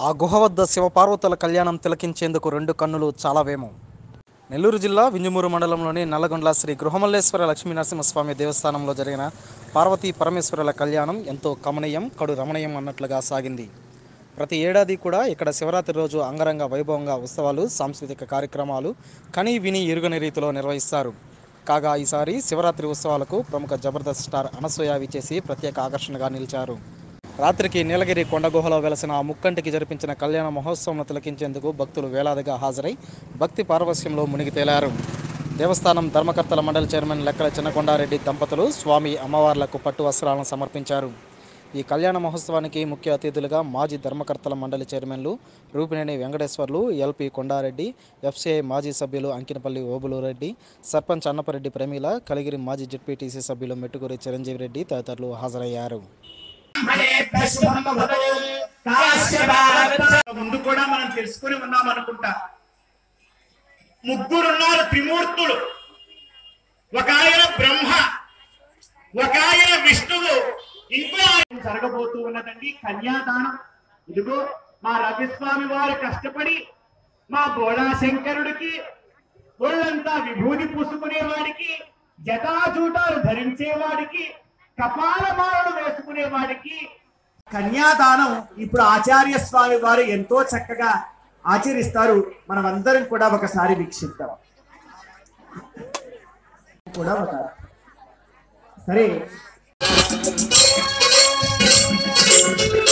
ఆ గుహ వద్ద శివపార్వతుల కళ్యాణం తిలకించేందుకు రెండు కన్నులు చాలా వేమం నెల్లూరు జిల్లా వింజమూరు మండలంలోని నల్లగొండ్ల శ్రీ గృహమల్లేశ్వర లక్ష్మీ నరసింహస్వామి దేవస్థానంలో జరిగిన పార్వతీ పరమేశ్వరుల కళ్యాణం ఎంతో కమనీయం కడు రమణీయం అన్నట్లుగా సాగింది ప్రతి ఏడాది కూడా ఇక్కడ శివరాత్రి రోజు అంగరంగ వైభవంగా ఉత్సవాలు సాంస్కృతిక కార్యక్రమాలు కని విని ఎరుగని రీతిలో నిర్వహిస్తారు కాగా ఈసారి శివరాత్రి ఉత్సవాలకు ప్రముఖ జబర్దస్త్ స్టార్ అనసూయ విచ్చేసి ప్రత్యేక ఆకర్షణగా నిలిచారు రాత్రికి నీలగిరి కొండ గుహలో వెలసిన ఆ ముక్కంటికి జరిపించిన కళ్యాణ మహోత్సవం తిలకించేందుకు భక్తులు వేలాదిగా హాజరై భక్తి పారవస్యంలో మునిగి తేలారు దేవస్థానం ధర్మకర్తల మండలి చైర్మన్ లెక్కల చిన్నకొండారెడ్డి దంపతులు స్వామి అమ్మవార్లకు పట్టు వస్త్రాలను సమర్పించారు ఈ కళ్యాణ మహోత్సవానికి ముఖ్య అతిథులుగా మాజీ ధర్మకర్తల మండలి చైర్మన్లు రూపినేని వెంకటేశ్వర్లు ఎల్పి కొండారెడ్డి ఎఫ్సిఐ మాజీ సభ్యులు అంకినపల్లి ఓబులురెడ్డి సర్పంచ్ అన్నపరెడ్డి ప్రమీల కలిగిరి మాజీ జెడ్పీటీసీ సభ్యులు మెట్టుకూరి చిరంజీవి రెడ్డి తదితరులు హాజరయ్యారు ముందు కూడా మనం తెలుసుకుని ఉన్నాం అనుకుంటా ముగ్గురున్నారు త్రిమూర్తులు ఒక ఆయన బ్రహ్మ ఒక ఆయన విష్ణువు ఇంకో ఆయన జరగబోతూ ఉన్నదండి కన్యాదానం ఇదిగో మా రవిస్వామి వారు కష్టపడి మా బోళా శంకరుడికి ఒళ్ళంతా విభూతి పూసుకునేవాడికి జటాజూటాలు ధరించేవాడికి కపాలమాలను వేసుకునేవాడికి కన్యాదానం ఇప్పుడు ఆచార్య స్వామి వారు ఎంతో చక్కగా ఆచరిస్తారు మనం అందరం కూడా ఒకసారి వీక్షిద్దాం కూడా ఒక సరే